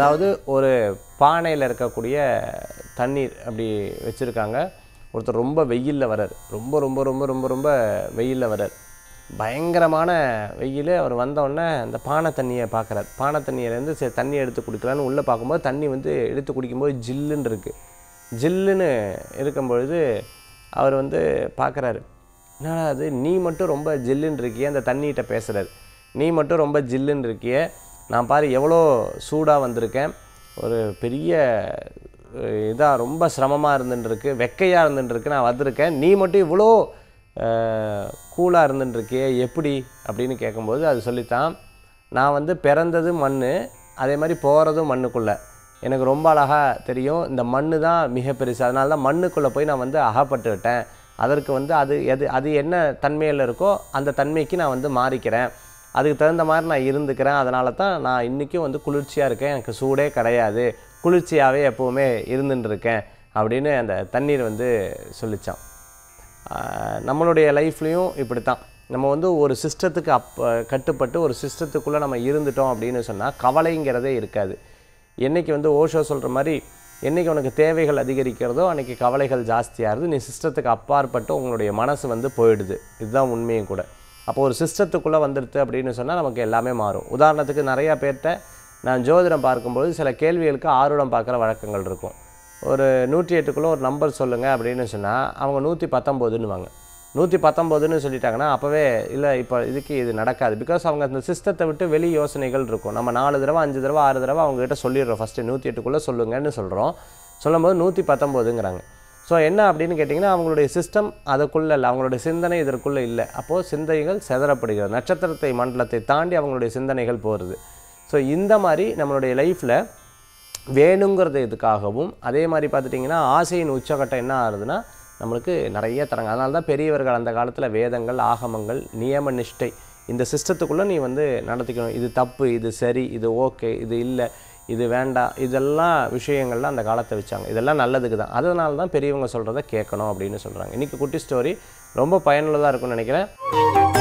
அதாவது ஒரு பானையில் இருக்கக்கூடிய தண்ணீர் அப்படி வச்சுருக்காங்க ஒருத்தர் ரொம்ப வெயிலில் வரார் ரொம்ப ரொம்ப ரொம்ப ரொம்ப ரொம்ப வெயிலில் வரார் பயங்கரமான வெயில் அவர் வந்தோடனே அந்த பானை தண்ணியை பார்க்குறார் பானை தண்ணியிலேருந்து சரி தண்ணி எடுத்து குடிக்கலான்னு உள்ளே பார்க்கும்போது தண்ணி வந்து எடுத்து குடிக்கும்போது ஜில்லுன்னு இருக்குது ஜில்லுன்னு இருக்கும் பொழுது அவர் வந்து பார்க்குறாரு என்னடா அது நீ மட்டும் ரொம்ப ஜில்லுன்னு இருக்கியே அந்த தண்ணிகிட்ட பேசுகிறாரு நீ மட்டும் ரொம்ப ஜில்லுன்னு இருக்கியே நான் பாரு எவ்வளோ சூடாக வந்திருக்கேன் ஒரு பெரிய இதாக ரொம்ப சிரமமாக இருந்துட்டுருக்கு வெக்கையாக இருந்துட்டுருக்கு நான் வந்திருக்கேன் நீ மட்டும் இவ்வளோ கூலாக இருந்துட்டுருக்கியே எப்படி அப்படின்னு கேட்கும்போது அது சொல்லித்தான் நான் வந்து பிறந்தது மண் அதே மாதிரி போகிறதும் மண்ணுக்குள்ளே எனக்கு ரொம்ப அழகாக தெரியும் இந்த மண்ணு தான் மிக பெருசு அதனால தான் மண்ணுக்குள்ளே போய் நான் வந்து அகப்பட்டுவிட்டேன் அதற்கு வந்து அது எது அது என்ன தன்மையில் இருக்கோ அந்த தன்மைக்கு நான் வந்து மாறிக்கிறேன் அதுக்கு தகுந்த மாதிரி நான் இருந்துக்கிறேன் அதனால தான் நான் இன்றைக்கும் வந்து குளிர்ச்சியாக இருக்கேன் எனக்கு சூடே கிடையாது குளிர்ச்சியாகவே எப்போவுமே இருந்துட்டு இருக்கேன் அப்படின்னு அந்த தண்ணீர் வந்து சொல்லிச்சான் ஆஹ் நம்மளுடைய லைஃப்லேயும் இப்படி தான் நம்ம வந்து ஒரு சிஸ்டத்துக்கு அப் கட்டுப்பட்டு ஒரு சிஸ்டத்துக்குள்ளே நம்ம இருந்துட்டோம் அப்படின்னு சொன்னால் கவலைங்கிறதே இருக்காது என்னைக்கு வந்து ஓஷோ சொல்கிற மாதிரி என்னைக்கு உனக்கு தேவைகள் அதிகரிக்கிறதோ அன்றைக்கி கவலைகள் ஜாஸ்தியாகுது நீ சிஸ்டத்துக்கு அப்பாற்பட்டு உங்களுடைய மனசு வந்து போயிடுது இதுதான் உண்மையும் கூட அப்போ ஒரு சிஸ்டத்துக்குள்ளே வந்துடுது அப்படின்னு சொன்னால் நமக்கு எல்லாமே மாறும் உதாரணத்துக்கு நிறையா பேர்கிட்ட நான் ஜோதிடம் பார்க்கும்போது சில கேள்விகளுக்கு ஆர்வம் பார்க்குற வழக்கங்கள் இருக்கும் ஒரு நூற்றி எட்டுக்குள்ளே ஒரு நம்பர் சொல்லுங்கள் அப்படின்னு சொன்னால் அவங்க நூற்றி பத்தொம்போதுன்னுவாங்க நூற்றி பத்தொம்போதுன்னு சொல்லிட்டாங்கன்னா அப்போவே இல்லை இப்போ இதுக்கு இது நடக்காது பிகாஸ் அவங்க அந்த சிஸ்டத்தை விட்டு வெளி யோசனைகள் இருக்கும் நம்ம நாலு தடவை அஞ்சு தடவை ஆறு தடவை அவங்ககிட்ட சொல்லிடுறோம் ஃபஸ்ட்டு நூற்றி எட்டுக்குள்ளே சொல்லுங்கன்னு சொல்கிறோம் சொல்லும்போது நூற்றி பத்தொம்போதுங்கிறாங்க ஸோ என்ன அப்படின்னு கேட்டிங்கன்னா அவங்களுடைய சிஸ்டம் அதுக்குள்ளே இல்லை அவங்களுடைய சிந்தனை இதற்குள்ளே இல்லை அப்போது சிந்தனைகள் செதறப்படுகிறது நட்சத்திரத்தை மண்டலத்தை தாண்டி அவங்களுடைய சிந்தனைகள் போகிறது ஸோ இந்த மாதிரி நம்மளுடைய லைஃப்பில் வேணுங்கிறது இதுக்காகவும் அதே மாதிரி பார்த்துட்டிங்கன்னா ஆசையின் உச்சகட்டம் என்ன ஆகுதுன்னா நம்மளுக்கு நிறைய தராங்க அதனால தான் பெரியவர்கள் அந்த காலத்தில் வேதங்கள் ஆகமங்கள் நியம நிஷ்டை இந்த சிஸ்டத்துக்குள்ளே நீ வந்து நடத்திக்கணும் இது தப்பு இது சரி இது ஓகே இது இல்லை இது வேண்டாம் இதெல்லாம் விஷயங்கள்லாம் அந்த காலத்தை வச்சாங்க இதெல்லாம் நல்லதுக்கு தான் அதனால தான் பெரியவங்க சொல்கிறத கேட்கணும் அப்படின்னு சொல்கிறாங்க இன்றைக்கி குட்டி ஸ்டோரி ரொம்ப பயனுள்ளதாக இருக்கும்னு நினைக்கிறேன்